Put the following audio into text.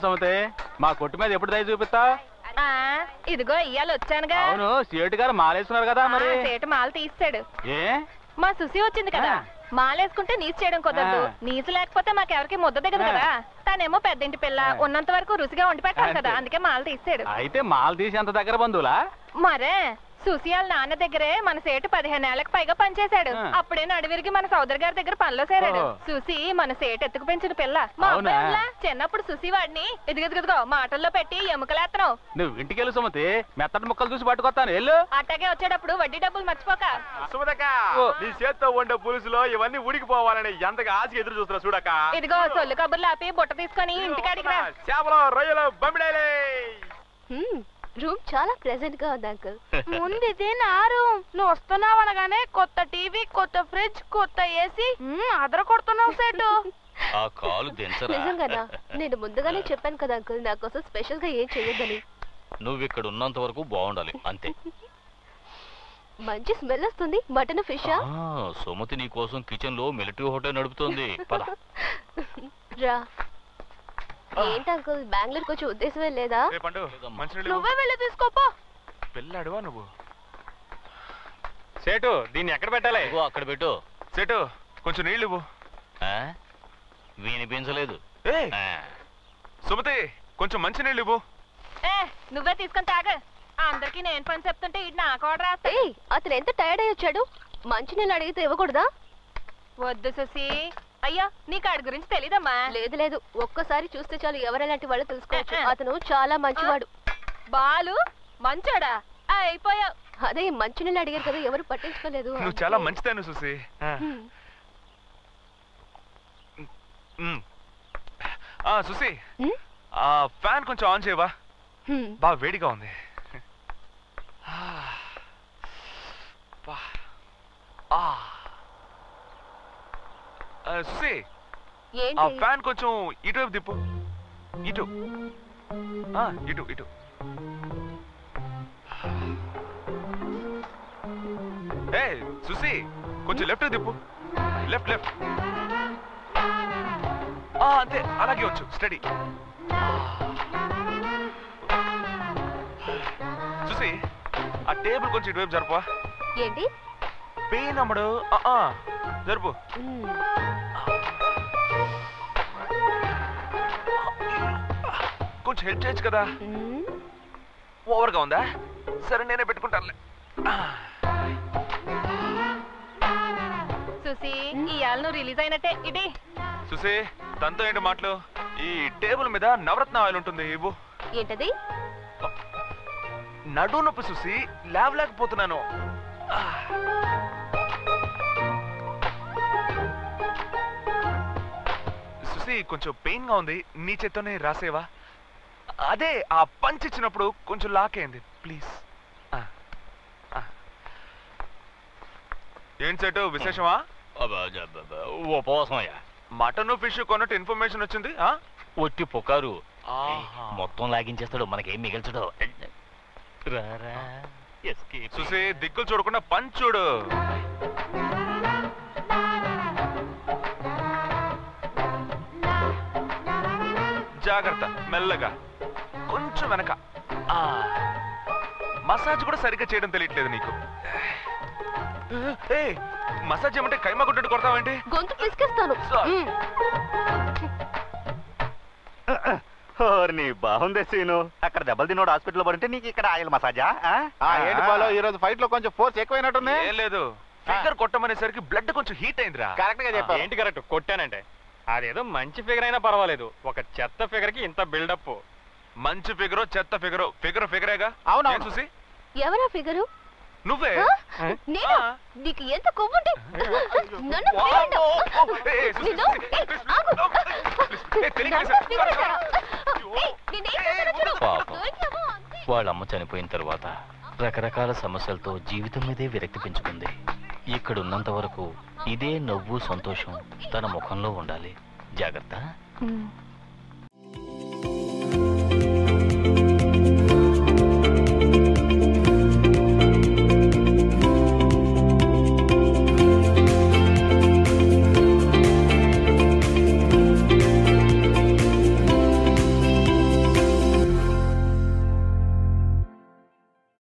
సుమతి మా కొట్టు మీద ఎప్పుడు దయ చూపిస్తా ఆ, ఇదిగో ఇయ్యాల వచ్చానుగా అవును సేటు గారు మాలేస్తున్నారు కదా మరి ఆ, సేటు మాల తీస్తాడు ఏ మా సుసి వచ్చింది కదా ఆ. మాలేసుకుంటే నీసు చేయడం కుదరదు ఆ. నీసు లేకపోతే మాకెవరికి ముద్ద దిగదు ఆ. కదా తనేమో పెద్దింటి పిల్ల ఆ. ఉన్నంత వరకు రుచిగా వండి పెట్టాలి కదా అంతే. అందుకే మాల తీస్తాడు అయితే మాల తీసి అంత దగ్గర బంధువులా మరే సుసి వాళ్ళ నాన్న దగ్గరే మన సేటు పదిహేను ఏళ్ళకి పైగా పనిచేశాడు ఆ. అప్పుడే నడివిరిగి మన సోదరు గారి దగ్గర పనిలో చేరాడు ఓ. సుసి మన సేటు ఎత్తుకు పెంచిన పిల్ల మా అవునా? అబ్బాయిలా చిన్నప్పుడు సుసి వాడిని ఇదిగదిగదిగో మాటల్లో పెట్టి ఎముకలేస్తున్నావు నువ్వు ఇంటికి వెళ్ళు సుమతి మెత్తటి ముక్కలు చూసి పట్టుకొస్తాను వెళ్ళు అట్టాగే వచ్చేటప్పుడు వడ్డీ డబ్బులు మర్చిపోక సుమదక్క ఓ. నీ చేత్తో వండే పులుసులో ఇవన్నీ ఉడికిపోవాలని ఎంతగా ఆశ ఎదురు చూస్తున్నా చూడక్క ఇదిగో సొల్లు కబుర్లు ఆపి బుట్ట తీసుకొని ఇంటికాడికి రా చేపలు రొయ్యలు బొమ్మిడేలే రూమ్ చాలా ప్రెసెంట్ గా ఉంది అంకుల్ ముందు ఇది నా రూమ్ నువ్వు వస్తున్నావు అనగానే కొత్త టీవీ కొత్త ఫ్రిడ్జ్ కొత్త ఏసీ అదర కొడుతున్నావు సేటు ఆ కాలు దించరా నిజంగానా నేను ముందుగానే చెప్పాను కదా అంకుల్ నా కోసం స్పెషల్ గా ఏం చెయ్యొద్దని నువ్వు ఇక్కడ ఉన్నంత వరకు బాగుండాలి అంతే మంచి స్మెల్ వస్తుంది మటన్ ఫిషా ఆ, సుమతి నీ కోసం కిచెన్ లో మిలిటరీ హోటల్ నడుపుతోంది పద రా ఏంటి అంకుల్ బెంగళూరుకి వచ్చే ఉద్దేశమే లేదా ఏ పండు లేదమ్మా. మంచినీళ్ళు నువ్వే వెళ్ళి తీసుకోపో పెళ్ళాడువా నువ్వు సేటు దీన్ని ఎక్కడ పెట్టాలి ఇదిగో అక్కడ పెట్టు సెటు కొంచెం నీళ్ళు ఇవ్వు ఆ? వినిపించలేదు ఏ ఆ, సుమతి కొంచెం మంచి నీళ్ళు ఇవ్వు ఏ నువ్వే తీసుకొని తాగ అందరికి నేను పని చెప్తుంటే ఇటు నాకు ఆర్డర్ రాస్తా ఏయ్ అతను ఎంత టైర్డ్ అయ్యి వచ్చాడు మంచినీళ్ళు అడిగితే ఇవ్వకూడదా వద్దు సుసి అయ్యా నీకు ఆడి గురించి తెలీదమ్మా లేదు లేదు ఒక్కసారి చూస్తే చాలు ఎవరెలాంటి వాళ్ళు తెలుసుకోవచ్చు అతను చాలా మంచివాడు బాలు మంచోడా ఆ, అయిపోయావు అదే మంచినీళ్ళు అడిగారు కదా ఎవరు పట్టించుకోలేదు నువ్వు చాలా మంచిదాన్ని చూసి హ్మ్. ఆ సుసి హ్మ్? ఆ ఫ్యాన్ కొంచెం ఆన్ చేయవా హ్మ్. బాగా వేడిగా ఉంది బా. ఆ. ఆ, సుసి ఆ ఏంటి ఫ్యాన్ కొంచెం ఇటువైపు తిప్పు ఇటు ఆ, ఇటు ఇటు ఏ సుసి కొంచెం లెఫ్ట్ తిప్పు లెఫ్ట్ లెఫ్ట్ ఆ, అంతే అలాగే వచ్చు స్టడీ చూసి ఆ టేబుల్ కొంచెం ఇటువైపు జరుపు ఏంటి పెయిన్ అమ్మడు ఆ, ఆ, జరుపు హ్మ్. కొంచెం హెల్ప్ చేయొచ్చు కదా హ్మ్. ఓవర్గా ఉందా సరే నేనే పెట్టుకుంటానులే సుసి ఇవాళ నువ్వు రిలీజ్ అయినట్టే ఇది చూసి తనతో ఏంటి మాటలు ఈ టేబుల్ మీద నవరత్న ఆయిల్ ఉంటుంది ఇవ్వు ఏంటది నడు నొప్పి చూసి లేవలేకపోతున్నాను సుసి కొంచెం పెయిన్ గా ఉంది నీ చేత్తోనే రాసేవా అదే ఆ పంచ్ ఇచ్చినప్పుడు కొంచెం లాకేంది ప్లీజ్ ఏంటి సెటు విశేషమా అబ్బా, జబ్బ, అబ్బా, ఉపవాసమయ్యా మటన్ ఫిష్ కొన్నట్టు ఇన్ఫర్మేషన్ వచ్చింది ఆ? ఒట్టి పుకారు ఆహా. మొత్తం లాగించేస్తాడు మనకేం మిగల్చడు రారా escape. చూసి దిక్కులు చూడకుండా పంచ్ చూడు జాగ్రత్త మెల్లగా కొంచెం వెనక ఆ. మసాజ్ కూడా సరిగ్గా చేయడం తెలియట్లేదు నీకు ఏ మసాజ్ ఏమంటే కైమా కొట్టట్టు కొడతావేంటి గొంతు పిసికేస్తాను సారీ. హ్మ్. నీ బాగుందే సీను అక్కడ దెబ్బలు తినోడు హాస్పిటల్ పడితే నీకు ఇక్కడ ఆయిల్ మసాజా ఆ? ఆ, ఏంటి బాలో ఈ రోజు ఫైట్ లో కొంచెం ఫోర్స్ ఎక్కువైనట్టుంది ఏం లేదు ఫింగర్ కొట్టమనేసరికి బ్లడ్ కొంచెం హీట్ అయిందిరా కరెక్ట్ గా చెప్పావు ఏంటి కరెక్ట్ కొట్టానంటే అదేదో మంచి ఫిగర్ అయినా పర్వాలేదు ఒక చెత్త ఫిగర్ కి ఇంత బిల్డప్ మంచి ఫిగరో చెత్త ఫిగరో ఫిగర్ ఫిగరేగా అవునవును. ఏం చూసి ఎవరా ఫిగరు నువ్వే ఆ? నేనా ఆ. నీకు ఎంత కొవ్వుంటే నన్ను వామ్మో! వదిలేయండి. ఏ, ఏ, సుసి, నిన్ను, సుసి, ఏయ్, ప్లీజ్, ఆగు. ప్లీజ్, ఏ, తెలియక నన్ను చేశాను. ఫిగర్ అంటారా? అయ్యో. ఏయ్, నేనేం చేశానో చూడు. పాపం. దొరికావా? అంతే. వాళ్ళ అమ్మ చనిపోయిన తర్వాత రకరకాల సమస్యలతో జీవితం మీదే విరక్తి పెంచుకుంది ఇక్కడ ఉన్నంత వరకు ఇదే నవ్వు సంతోషం తన ముఖంలో ఉండాలి జాగ్రత్త హ్మ్.